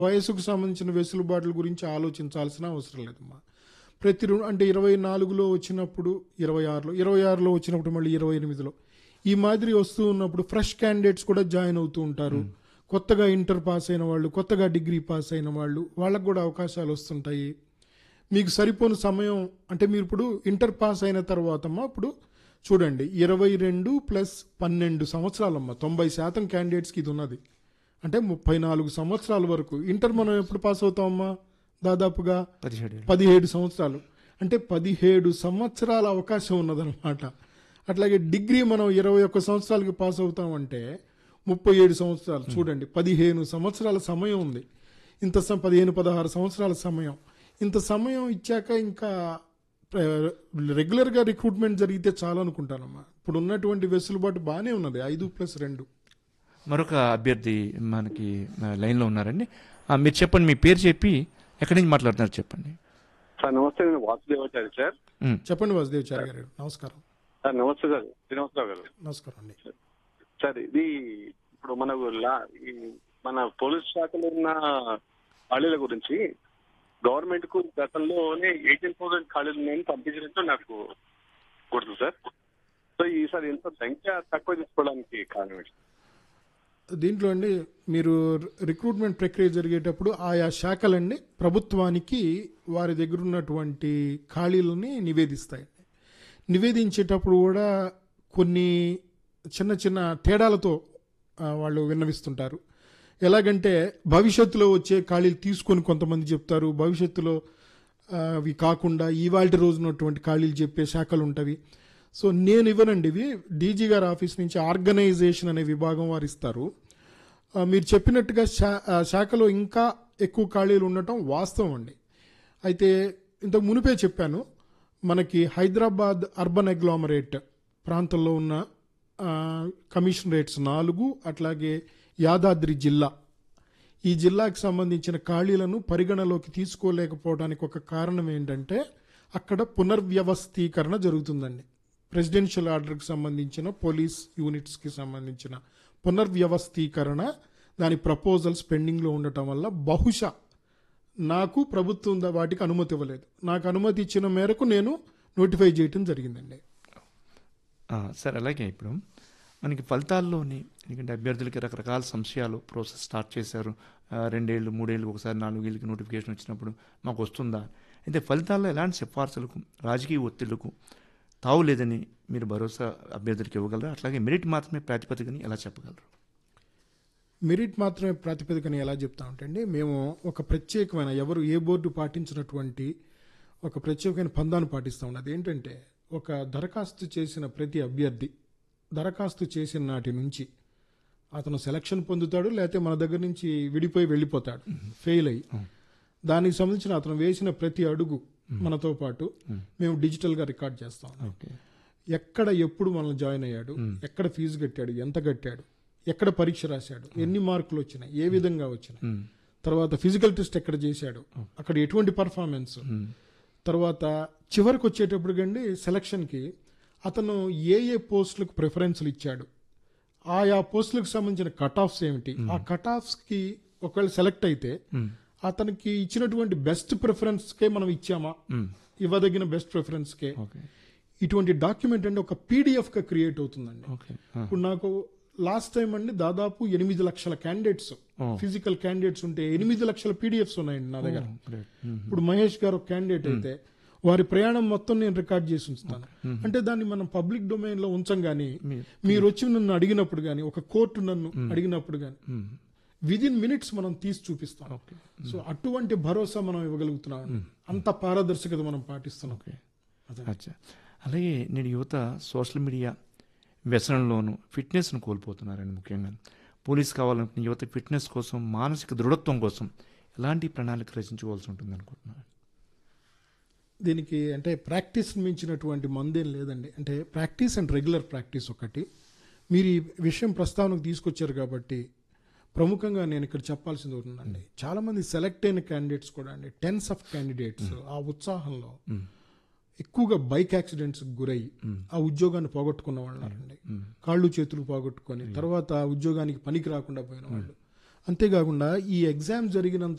వయసుకు సంబంధించిన వెసులుబాట్ల గురించి ఆలోచించాల్సిన అవసరం లేదమ్మా ప్రతి రెండు అంటే ఇరవై నాలుగులో వచ్చినప్పుడు ఇరవై ఆరులో ఇరవై ఆరులో వచ్చినప్పుడు మళ్ళీ ఇరవై ఎనిమిదిలో ఈ మాదిరి వస్తూ ఉన్నప్పుడు ఫ్రెష్ క్యాండిడేట్స్ కూడా జాయిన్ అవుతూ ఉంటారు కొత్తగా ఇంటర్ పాస్ అయిన వాళ్ళు కొత్తగా డిగ్రీ పాస్ అయిన వాళ్ళు వాళ్ళకు కూడా అవకాశాలు వస్తుంటాయి మీకు సరిపోని సమయం అంటే మీరు ఇప్పుడు ఇంటర్ పాస్ అయిన తర్వాతమ్మా ఇప్పుడు చూడండి ఇరవై రెండు ప్లస్ పన్నెండు సంవత్సరాలమ్మా తొంభై శాతం క్యాండిడేట్స్కి ఇది ఉన్నది అంటే ముప్పై నాలుగు సంవత్సరాల వరకు ఇంటర్ మనం ఎప్పుడు పాస్ అవుతామమ్మా దాదాపుగా పదిహేడు ఏళ్ళు. పదిహేడు సంవత్సరాలు అంటే పదిహేడు సంవత్సరాల అవకాశం ఉన్నదన్నమాట అట్లాగే డిగ్రీ మనం ఇరవై ఒక్క సంవత్సరాలకి పాస్ అవుతామంటే ముప్పై ఏడు సంవత్సరాలు చూడండి పదిహేను సంవత్సరాల సమయం ఉంది ఇంత స- పదిహేను పదహారు సంవత్సరాల సమయం ఇంత సమయం ఇచ్చాక ఇంకా ప్ర- రెగ్యులర్గా రిక్రూట్మెంట్ జరిగితే చాలు అనుకుంటానమ్మా ఇప్పుడు ఉన్నటువంటి వెసులుబాటు బాగానే ఉన్నది ఐదు ప్లస్ రెండు మరొక అభ్యర్థి మనకి ఆ, లైన్లో ఉన్నారండి ఆ, మీరు చెప్పండి మీ పేరు చెప్పి ఎక్కడి నుంచి మాట్లాడుతున్నారు చెప్పండి సార్ నమస్తే నేను వాసుదేవాచారి సార్ ఉమ్, చెప్పండి వాసుదేవచారి గారు నమస్కారం సార్ నమస్తే సార్ శ్రీనివాసరావు గారు నమస్కారం అండి సార్ ఇది ఇప్పుడు మనకు లా ఈ మన పోలీస్ శాఖలో ఉన్న ఖాళీల గురించి గవర్నమెంట్ కు గతంలోనే ఎయిటీన్ థౌసండ్ ఖాళీలు ఉన్నాయని పంపించినట్టు నాకు గుర్తు సార్ సో ఈసారి ఎంత సంఖ్య తక్కువ తీసుకోవడానికి కారణం ఏంటి? దీంట్లో అండి మీరు రిక్రూట్మెంట్ ప్రక్రియ జరిగేటప్పుడు ఆయా శాఖలండి ప్రభుత్వానికి వారి దగ్గర ఉన్నటువంటి ఖాళీలని నివేదిస్తాయి నివేదించేటప్పుడు కూడా కొన్ని చిన్న చిన్న తేడాలతో ఆ, వాళ్ళు విన్నవిస్తుంటారు ఎలాగంటే భవిష్యత్తులో వచ్చే ఖాళీలు తీసుకొని కొంతమంది చెప్తారు భవిష్యత్తులో ఆ, అవి కాకుండా ఇవాళ రోజునటువంటి ఖాళీలు చెప్పే శాఖలు ఉంటవి సో నేను ఇవ్వనండి ఇవి డీజీ గారి ఆఫీస్ నుంచి ఆర్గనైజేషన్ అనే విభాగం వారు ఇస్తారు ఆ, మీరు చెప్పినట్టుగా శా- ఆ, శాఖలో ఇంకా ఎక్కువ ఖాళీలు ఉండటం వాస్తవం అండి అయితే ఇంతకు మునిపే చెప్పాను మనకి హైదరాబాద్ అర్బన్ అగ్లామరేట్ ప్రాంతంలో ఉన్న ఆ, కమిషనరేట్స్ నాలుగు అట్లాగే యాదాద్రి జిల్లా ఈ జిల్లాకు సంబంధించిన ఖాళీలను పరిగణలోకి తీసుకోలేకపోవడానికి ఒక కారణం ఏంటంటే అక్కడ పునర్వ్యవస్థీకరణ జరుగుతుందండి ప్రెసిడెన్షియల్ ఆర్డర్కి సంబంధించిన పోలీస్ యూనిట్స్కి సంబంధించిన పునర్వ్యవస్థీకరణ దాని ప్రపోజల్స్ పెండింగ్లో ఉండటం వల్ల బహుశా నాకు ప్రభుత్వం దా- వాటికి అనుమతి ఇవ్వలేదు నాకు అనుమతి ఇచ్చిన మేరకు నేను నోటిఫై చేయటం జరిగిందండి ఆ, సరే అలాగే ఇప్పుడు మనకి ఫలితాల్లోని ఎందుకంటే అభ్యర్థులకి రకరకాల సంశయాలు ప్రాసెస్ స్టార్ట్ చేశారు ఆ, రెండేళ్ళు మూడేళ్ళు ఒకసారి నాలుగేళ్ళకి నోటిఫికేషన్ వచ్చినప్పుడు మాకు వస్తుందా అయితే ఫలితాల్లో ఎలాంటి సిఫార్సులకు రాజకీయ ఒత్తిళ్లకు తావు లేదని మీరు భరోసా అభ్యర్థులకు ఇవ్వగలరా అట్లాగే మెరిట్ మాత్రమే ప్రాతిపదికని ఎలా చెప్పగలరు మెరిట్ మాత్రమే ప్రాతిపదికన ఎలా చెప్తా ఉంటండి మేము ఒక ప్రత్యేకమైన ఎవరు ఏ బోర్డు పాటించినటువంటి ఒక ప్రత్యేకమైన పందాను పాటిస్తూ ఉన్నది ఏంటంటే ఒక దరఖాస్తు చేసిన ప్రతి అభ్యర్థి దరఖాస్తు చేసిన నాటి నుంచి అతను సెలక్షన్ పొందుతాడు లేకపోతే మన దగ్గర నుంచి విడిపోయి వెళ్ళిపోతాడు ఫెయిల్ అయ్యి దానికి సంబంధించిన అతను వేసిన ప్రతి అడుగు మనతో పాటు మేము డిజిటల్గా రికార్డ్ చేస్తాం ఓకే ఎక్కడ ఎప్పుడు మనల్ని జాయిన్ అయ్యాడు ఎక్కడ ఫీజు కట్టాడు ఎంత కట్టాడు ఎక్కడ పరీక్ష రాశాడు ఎన్ని మార్కులు వచ్చినాయి ఏ విధంగా వచ్చినాయి తర్వాత ఫిజికల్ టెస్ట్ ఎక్కడ చేశాడు అక్కడ ఎటువంటి పర్ఫార్మెన్స్ తర్వాత చివరికి వచ్చేటప్పటికండి సెలక్షన్కి అతను ఏ ఏ పోస్టులకు ప్రిఫరెన్స్లు ఇచ్చాడు ఆయా పోస్టులకు సంబంధించిన కట్ ఆఫ్స్ ఏమిటి ఆ కట్ ఆఫ్స్కి ఒకవేళ సెలెక్ట్ అయితే అతనికి ఇచ్చినటువంటి బెస్ట్ ప్రిఫరెన్స్కే మనం ఇచ్చామా ఇవ్వదగిన బెస్ట్ ప్రిఫరెన్స్కే ఓకే ఇటువంటి డాక్యుమెంట్ అంటే ఒక పీడిఎఫ్ గా క్రియేట్ అవుతుందండి ఓకే ఇప్పుడు నాకు లాస్ట్ టైం అండి దాదాపు ఎనిమిది లక్షల క్యాండిడేట్స్ ఫిజికల్ క్యాండిడేట్స్ ఉంటే ఎనిమిది లక్షల పీడిఎఫ్స్ ఉన్నాయండి నా దగ్గర ఇప్పుడు మహేష్ గారు ఒక క్యాండిడేట్ అయితే వారి ప్రయాణం మొత్తం నేను రికార్డ్ చేసి ఉంచుతాను అంటే దాన్ని మనం పబ్లిక్ డొమైన్ లో ఉంచం గానీ మీరు వచ్చి నన్ను అడిగినప్పుడు గానీ ఒక కోర్టు నన్ను అడిగినప్పుడు గానీ విదిన్ మినిట్స్ మనం తీసి చూపిస్తాం ఓకే సో అటువంటి భరోసా మనం ఇవ్వగలుగుతున్నాం అంత పారదర్శకత మనం పాటిస్తున్నాం ఓకే అచ్చా అలాగే నేడు యువత సోషల్ మీడియా వ్యసనంలోను ఫిట్నెస్ను కోల్పోతున్నారండి ముఖ్యంగా పోలీస్ కావాలనుకున్న యువత ఫిట్నెస్ కోసం మానసిక దృఢత్వం కోసం ఎలాంటి ప్రణాళిక రచించుకోవాల్సి ఉంటుంది అనుకుంటున్నారు దీనికి అంటే ప్రాక్టీస్ మించినటువంటి మందేం లేదండి అంటే ప్రాక్టీస్ అండ్ రెగ్యులర్ ప్రాక్టీస్ ఒకటి మీరు ఈ విషయం ప్రస్తావనకు తీసుకొచ్చారు కాబట్టి ప్రముఖంగా నేను ఇక్కడ చెప్పాల్సింది ఒకటి ఉందండి చాలా మంది సెలెక్ట్ అయిన క్యాండిడేట్స్ కూడా అండి టెన్స్ ఆఫ్ క్యాండిడేట్స్ ఆ ఉత్సాహంలో ఎక్కువగా బైక్ యాక్సిడెంట్స్ గురై ఆ ఉద్యోగాన్ని పోగొట్టుకున్న వాళ్ళు ఉన్నారండి కాళ్ళు చేతులు పోగొట్టుకొని తర్వాత ఆ ఉద్యోగానికి పనికి రాకుండా పోయిన వాళ్ళు అంతేకాకుండా ఈ ఎగ్జామ్ జరిగినంత